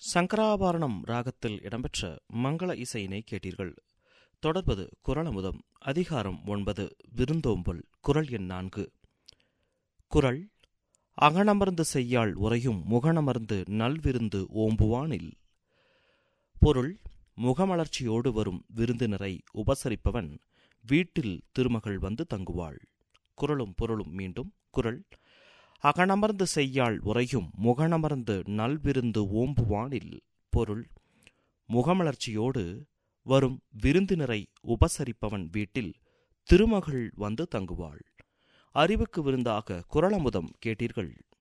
சங்கராபரணம் ராகத்தில் இடம்பெற்ற மங்கள இசையினை கேட்டீர்கள் தொடர்வது குரலமுதம் அதிகாரம் ஒன்பது விருந்தோம்பல் குரல் எண் நான்கு குரல் அகனமர்ந்து செய்யாள் உறையும் முகனமர்ந்து நல்விருந்து ஓம்புவானில் பொருள் முகமலர்ச்சியோடு வரும் விருந்தினரை உபசரிப்பவன் வீட்டில் திருமகள் வந்து தங்குவாள் குரலும் பொருளும் மீண்டும் குரல் அகனமர்ந்து செய்யாள் உறையும் முகனமர்ந்து நல்விருந்து ஓம்புவானில் பொருள் முகமலர்ச்சியோடு வரும் விருந்தினரை உபசரிப்பவன் வீட்டில் திருமகள் வந்து தங்குவாள் அறிவுக்கு விருந்தாக குரலமுதம் கேட்டீர்கள்